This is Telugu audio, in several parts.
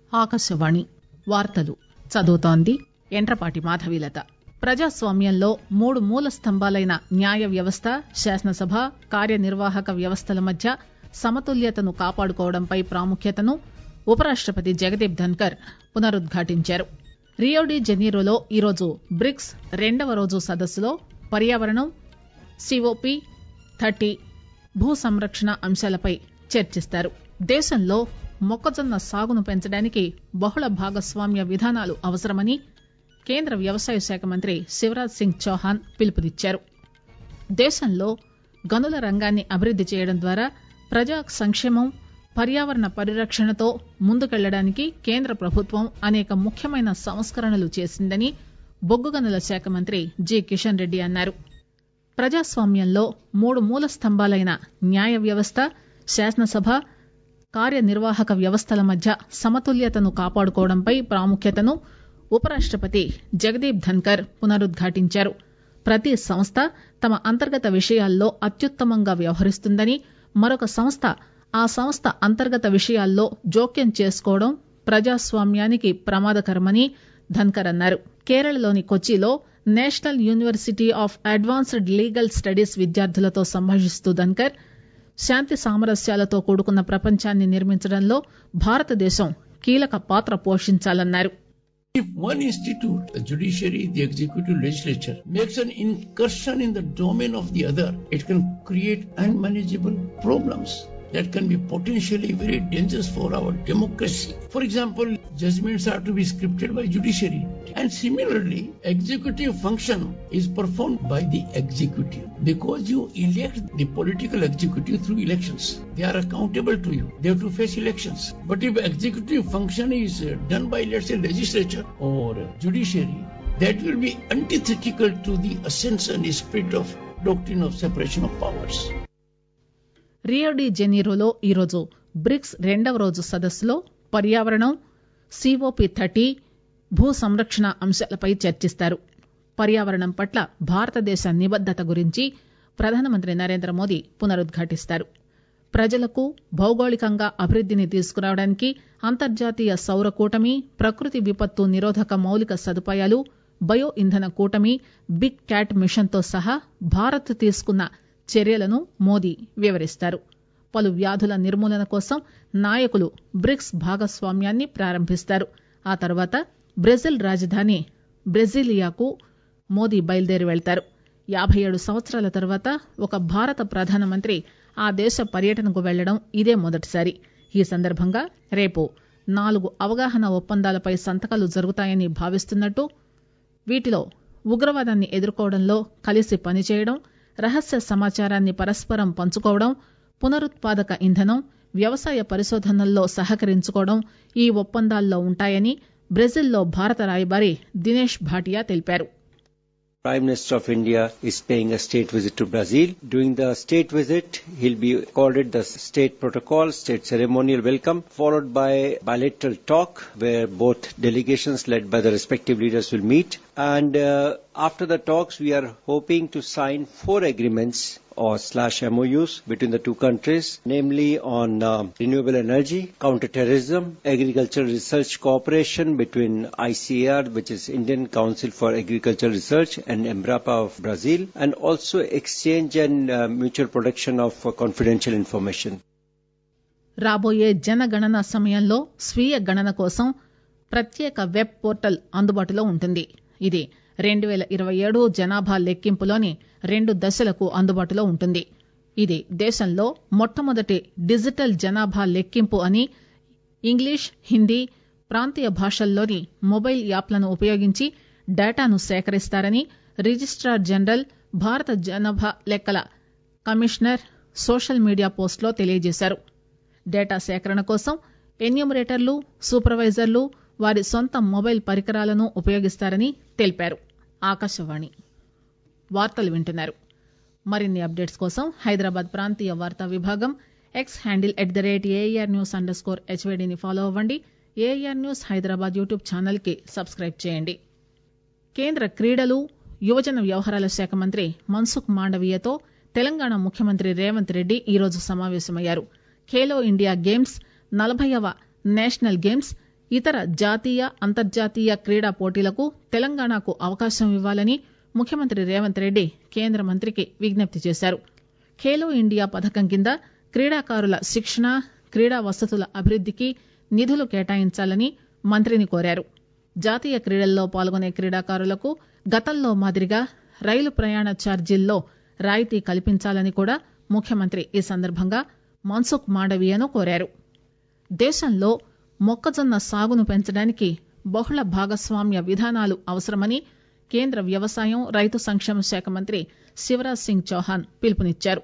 ఆకాశవాణి వార్తలు చదువుతోంది ఎండ్రపాటి మాధవీలత ప్రజాస్వామ్యంలో మూడు మూల స్తంభాలైన న్యాయ వ్యవస్థ శాసనసభ కార్యనిర్వాహక వ్యవస్థల మధ్య సమతుల్యతను కాపాడుకోవడంపై ప్రాముఖ్యతను ఉపరాష్టపతి జగదీప్ ధన్కర్ పునరుద్ఘాటించారు రియో డి జనీరోలో ఈరోజు బ్రిక్స్ రెండవ రోజు సదస్సులో పర్యావరణం సిఓపి థర్టీ భూ సంరక్షణ అంశాలపై చర్చిస్తారు దేశంలో మొక్కజొన్న సాగును పెంచడానికి బహుళ భాగస్వామ్య విధానాలు అవసరమని కేంద్ర వ్యవసాయ శాఖ మంత్రి శివరాజ్ సింగ్ చౌహాన్ పిలుపునిచ్చారు దేశంలో గనుల రంగాన్ని అభివృద్ది చేయడం ద్వారా ప్రజా సంక్షేమం పర్యావరణ పరిరక్షణతో ముందుకెళ్లడానికి కేంద్ర ప్రభుత్వం అనేక ముఖ్యమైన సంస్కరణలు చేసిందని బొగ్గు గనుల శాఖ మంత్రి జి కిషన్ రెడ్డి అన్నారు ప్రజాస్వామ్యంలో మూడు మూల స్తంభాలైన న్యాయ వ్యవస్థ శాసనసభ కార్యనిర్వాహక వ్యవస్థల మధ్య సమతుల్యతను కాపాడుకోవడంపై ప్రాముఖ్యతను ఉపరాష్టపతి జగదీప్ ధన్కర్ పునరుద్ఘాటించారు ప్రతి సంస్థ తమ అంతర్గత విషయాల్లో అత్యుత్తమంగా వ్యవహరిస్తుందని మరొక సంస్థ ఆ సంస్థ అంతర్గత విషయాల్లో జోక్యం చేసుకోవడం ప్రజాస్వామ్యానికి ప్రమాదకరమని ధన్కర్ అన్నారు కేరళలోని కొచ్చిలో national university of advanced legal studies విద్యార్థులతో సంభాషిస్తూ ధన్కర్ శాంతి సామరస్యాలతో కూడుకున్న ప్రపంచాన్ని నిర్మించడంలో భారతదేశం కీలక పాత్ర పోషించాలన్నారు If one institute, the judiciary, the executive legislature, makes an incursion in the domain of the other, it can create unmanageable problems that can be potentially very dangerous for our democracy. For example, judgments are to be scripted by judiciary. And similarly, executive function is performed by the executive. Because you elect the political executive through elections, they are accountable to you. They have to face elections. But if executive function is uh, done by, let's say, legislature or judiciary, that will be antithetical to the essence and spirit of doctrine of separation of powers. Rio de జెనీరోలో ఈరోజు బ్రిక్స్ రెండవ రోజు సదస్సులో పర్యావరణం సిఓపి థర్టీ భూ సంరక్షణ అంశాలపై చర్చిస్తారు పర్యావరణం పట్ల భారతదేశ నిబద్దత గురించి ప్రధానమంత్రి నరేంద్ర మోదీ పునరుద్ఘాటిస్తారు ప్రజలకు భౌగోళికంగా అభివృద్దిని తీసుకురావడానికి అంతర్జాతీయ సౌర కూటమి ప్రకృతి విపత్తు నిరోధక మౌలిక సదుపాయాలు బయో ఇంధన కూటమి బిగ్ క్యాట్ మిషన్తో సహా భారత్ తీసుకున్న చర్యలను మోదీ వివరిస్తారు పలు వ్యాధుల నిర్మూలన కోసం నాయకులు బ్రిక్స్ భాగస్వామ్యాన్ని ప్రారంభిస్తారు ఆ తర్వాత బ్రెజిల్ రాజధాని బ్రెజిలియాకు మోదీ బయలుదేరి వెళ్తారు యాబై ఏడు సంవత్సరాల తర్వాత ఒక భారత ప్రధానమంత్రి ఆ దేశ పర్యటనకు వెళ్లడం ఇదే మొదటిసారి ఈ సందర్భంగా రేపు నాలుగు అవగాహన ఒప్పందాలపై సంతకాలు జరుగుతాయని భావిస్తున్నట్టు వీటిలో ఉగ్రవాదాన్ని ఎదుర్కోవడంలో కలిసి పనిచేయడం రహస్య సమాచారాన్ని పరస్పరం పంచుకోవడం పునరుత్పాదక ఇంధనం వ్యవసాయ పరిశోధనల్లో సహకరించుకోవడం ఈ ఒప్పందాల్లో ఉంటాయని బ్రెజిల్లో భారత రాయబారి దినేష్ భాటియా తెలిపారు Prime Minister of India is paying a state visit to Brazil. During the state visit, he'll be accorded the state protocol, state ceremonial welcome, followed by bilateral talk where both delegations led by the respective leaders will meet. And uh, after the talks, we are hoping to sign four agreements or slash MOUs between the two countries, namely on uh, renewable energy, counterterrorism, agricultural research cooperation between ICAR, which is Indian Council for Agricultural Research, and Embrapa of Brazil, and also exchange and uh, mutual protection of uh, confidential information. రాబోయే జనగణన సమయంలో స్వీయ గణన కోసం ప్రత్యేక వెబ్ పోర్టల్ అందుబాటులో ఉంటుంది ఇది రెండు పేల ఇరవై ఏడు జనాభా లెక్కింపులోని రెండు దశలకు అందుబాటులో ఉంటుంది ఇది దేశంలో మొట్టమొదటి డిజిటల్ జనాభా లెక్కింపు అని ఇంగ్లీష్ హిందీ ప్రాంతీయ భాషల్లోని మొబైల్ యాప్లను ఉపయోగించి డేటాను సేకరిస్తారని రిజిస్టార్ జనరల్ భారత జనాభా లెక్కల కమిషనర్ సోషల్ మీడియా పోస్టులో తెలియజేశారు డేటా సేకరణ కోసం ఎన్యూమరేటర్లు సూపర్వైజర్లు వారి సొంత మొబైల్ పరికరాలను ఉపయోగిస్తారని తెలిపారు ఆకాశవాణి వార్తలు వింటున్నారు మరిన్ని అప్డేట్స్ కోసం హైదరాబాద్ ప్రాంతీయ వార్తా విభాగం X handle at the rate AIR news underscore స్కోర్ హెచ్వైడీని ఫాలో అవ్వండి AIR news Hyderabad YouTube channel కి సబ్స్క్రైబ్ చేయండి కేంద్ర క్రీడలు యువజన వ్యవహారాల శాఖ మంత్రి మన్సుఖ్ మాండవీయతో తెలంగాణ ముఖ్యమంత్రి రేవంత్ రెడ్డి ఈరోజు సమావేశమయ్యారు ఖేలో ఇండియా గేమ్స్ నలభైవ నేషనల్ గేమ్స్ ఇతర జాతీయ అంతర్జాతీయ క్రీడా పోటీలకు తెలంగాణకు అవకాశం ఇవ్వాలని ముఖ్యమంత్రి రేవంత్ రెడ్డి కేంద్ర మంత్రికి విజ్ఞప్తి చేశారు ఖేలో ఇండియా పథకం కింద క్రీడాకారుల శిక్షణ క్రీడా వసతుల అభివృద్దికి నిధులు కేటాయించాలని మంత్రిని కోరారు జాతీయ క్రీడల్లో పాల్గొనే క్రీడాకారులకు గతంలో మాదిరిగా రైలు ప్రయాణ ఛార్జీల్లో రాయితీ కల్పించాలని కూడా ముఖ్యమంత్రి ఈ సందర్భంగా మన్సుఖ్ మాండవీయను కోరారు దేశంలో మొక్కజొన్న సాగును పెంచడానికి బహుళ భాగస్వామ్య విధానాలు అవసరమని కేంద్ర వ్యవసాయం రైతు సంక్షేమ శాఖ మంత్రి శివరాజ్ సింగ్ చౌహాన్ పిలుపునిచ్చారు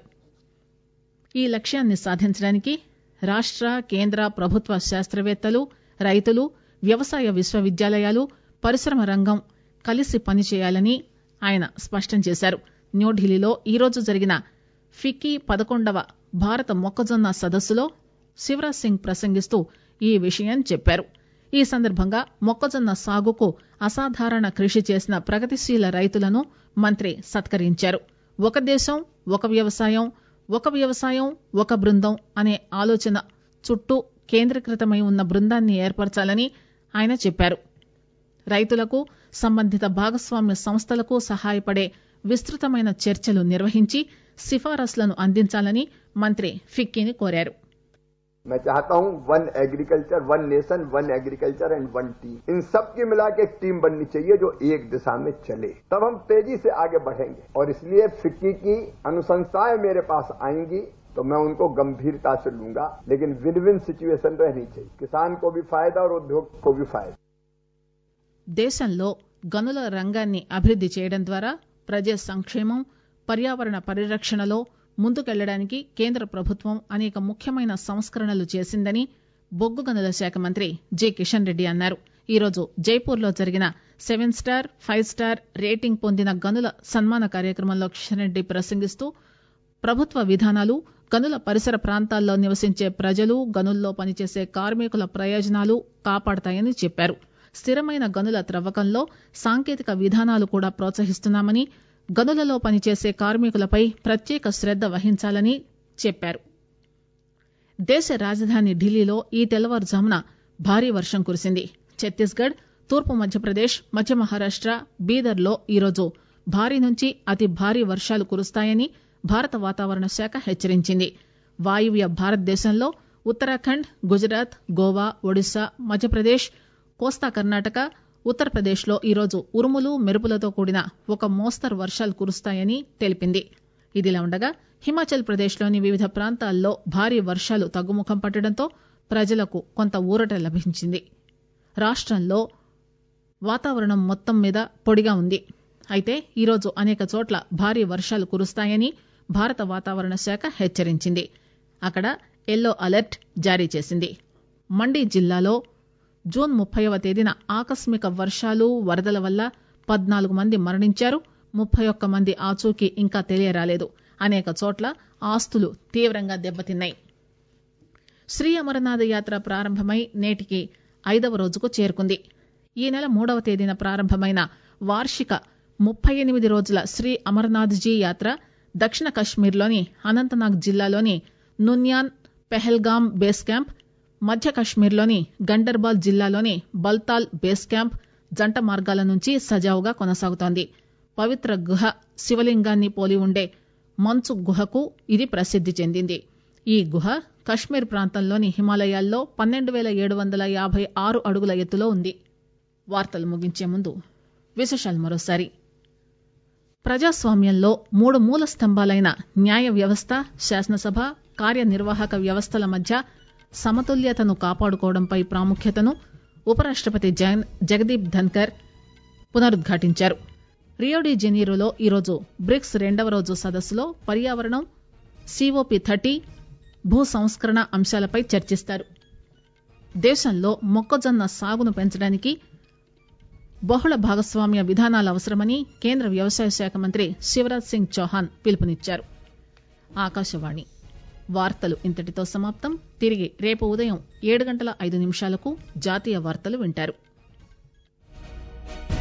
ఈ లక్ష్యాన్ని సాధించడానికి రాష్ట కేంద్ర ప్రభుత్వ శాస్త్రవేత్తలు రైతులు వ్యవసాయ విశ్వవిద్యాలయాలు పరిశ్రమ రంగం కలిసి పనిచేయాలని ఆయన స్పష్టం చేశారు న్యూఢిల్లీలో ఈరోజు జరిగిన ఫిక్కీ పదకొండవ భారత మొక్కజొన్న సదస్సులో శివరాజ్ సింగ్ ప్రసంగిస్తూ ఈ విషయం చెప్పారు ఈ సందర్భంగా మొక్కజొన్న సాగుకు అసాధారణ కృషి చేసిన ప్రగతిశీల రైతులను మంత్రి సత్కరించారు ఒక దేశం ఒక వ్యవసాయం ఒక వ్యవసాయం ఒక బృందం అనే ఆలోచన చుట్టూ కేంద్రీకృతమై ఉన్న బృందాన్ని ఏర్పరచాలని ఆయన చెప్పారు రైతులకు సంబంధిత భాగస్వామ్య సంస్థలకు సహాయపడే విస్తృతమైన చర్చలు నిర్వహించి సిఫారసులను అందించాలని మంత్రి ఫిక్కీని కోరారు मैं चाहता हूं one agriculture one nation one agriculture and one team इन सब की मिला के एक टीम बननी चाहिए जो एक दिशा में चले तब हम तेजी से आगे बढ़ेंगे और इसलिए फिक्की की अनुशंसाएं मेरे पास आएंगी तो मैं उनको गंभीरता से लूंगा लेकिन विन विन सिचुएशन रहनी चाहिए किसान को भी फायदा और उद्योग को भी फायदा దేశంలో గనుల రంగాన్ని అభివృద్ది చేయడం ద్వారా ప్రజా సంక్షేమం పర్యావరణ పరిరక్షణలో ముందుకెళ్లడానికి కేంద్ర ప్రభుత్వం అనేక ముఖ్యమైన సంస్కరణలు చేసిందని బొగ్గు గనుల శాఖ మంత్రి జి కిషన్ రెడ్డి అన్నారు ఈరోజు జైపూర్ లో జరిగిన seven star five star rating పొందిన గనుల సన్మాన కార్యక్రమంలో కిషన్ రెడ్డి ప్రసంగిస్తూ ప్రభుత్వ విధానాలు గనుల పరిసర ప్రాంతాల్లో నివసించే ప్రజలు గనుల్లో పనిచేసే కార్మికుల ప్రయోజనాలు కాపాడతాయని చెప్పారు స్థిరమైన గనుల త్రవ్వకంలో సాంకేతిక విధానాలు కూడా ప్రోత్సహిస్తున్నామని గనులలో పనిచేసే కార్మికులపై ప్రత్యేక శ్రద్ద వహించాలని చెప్పారు దేశ రాజధాని ఢిల్లీలో ఈ తెల్లవారుజామున భారీ వర్షం కురిసింది ఛత్తీస్గఢ్ తూర్పు మధ్యప్రదేశ్ మధ్య మహారాష్ట బీదర్లో ఈరోజు భారీ నుంచి అతి భారీ వర్షాలు కురుస్తాయని భారత వాతావరణ శాఖ హెచ్చరించింది వాయువ్య భారతదేశంలో ఉత్తరాఖండ్ గుజరాత్ గోవా ఒడిశా మధ్యప్రదేశ్ కోస్తా కర్ణాటక ఉత్తరప్రదేశ్ లో ఈరోజు ఉరుములు మెరుపులతో కూడిన ఒక మోస్తరు వర్షాలు కురుస్తాయని తెలిపింది ఇదిలా ఉండగా హిమాచల్ ప్రదేశ్ లోని వివిధ ప్రాంతాల్లో భారీ వర్షాలు తగ్గుముఖం పట్టడంతో ప్రజలకు కొంత ఊరట లభించింది రాష్టంలో వాతావరణం మొత్తం మీద పొడిగా ఉంది అయితే ఈరోజు అనేక చోట్ల భారీ వర్షాలు కురుస్తాయని భారత వాతావరణ శాఖ హెచ్చరించింది అక్కడ ఎల్లో అలర్ట్ జారీ చేసింది మండి జిల్లాలో జూన్ ముప్పైవ తేదీన ఆకస్మిక వర్షాలు వరదల వల్ల పద్నాలుగు మంది మరణించారు ముప్పై ఒక్క మంది ఆచూకీ ఇంకా తెలియరాలేదు అనేక చోట్ల ఆస్తులు తీవ్రంగా దెబ్బతిన్నాయి శ్రీ అమరనాథ యాత్ర ప్రారంభమై నేటికి ఐదవ రోజుకు చేరుకుంది ఈ నెల మూడవ తేదీన ప్రారంభమైన వార్షిక ముప్పై ఎనిమిది రోజుల శ్రీ అమర్నాథ్జీ యాత్ర దక్షిణ కశ్మీర్లోని అనంతనాగ్ జిల్లాలోని నున్యాన్ పెహల్గాం బేస్ క్యాంప్ మధ్య కశ్మీర్లోని గండర్బాల్ జిల్లాలోని బల్తాల్ బేస్ క్యాంప్ జంట మార్గాల నుంచి సజావుగా కొనసాగుతోంది పవిత్ర గుహ శివలింగాన్ని పోలి ఉండే మంచు గుహకు ఇది ప్రసిద్ది చెందింది ఈ గుహ కశ్మీర్ ప్రాంతంలోని హిమాలయాల్లో పన్నెండు వేల ఏడు వందల యాభై ఆరు అడుగుల ఎత్తులో ఉంది వార్తలు ముగించే ముందు విశేషాలు మరోసారి ప్రజాస్వామ్యంలో మూడు మూల స్తంభాలైన న్యాయ వ్యవస్థ శాసనసభ కార్యనిర్వాహక వ్యవస్థల మధ్య సమతుల్యతను కాపాడుకోవడంపై ప్రాముఖ్యతను ఉపరాష్టపతి జగదీప్ ధన్కర్ పునరుద్ఘాటించారు రియోడి జెనీరోలో ఈరోజు బ్రిక్స్ రెండవ రోజు సదస్సులో పర్యావరణం సిఓపి థర్టీ భూ సంస్కరణ అంశాలపై చర్చిస్తారు దేశంలో మొక్కజొన్న సాగును పెంచడానికి బహుళ భాగస్వామ్య విధానాలు అవసరమని కేంద్ర వ్యవసాయ శాఖ మంత్రి శివరాజ్ సింగ్ చౌహాన్ పిలుపునిచ్చారు ఆకాశవాణి వార్తలు ఇంతటితో సమాప్తం తిరిగి రేపు ఉదయం ఏడు గంటల ఐదు నిమిషాలకు జాతీయ వార్తలు వింటారు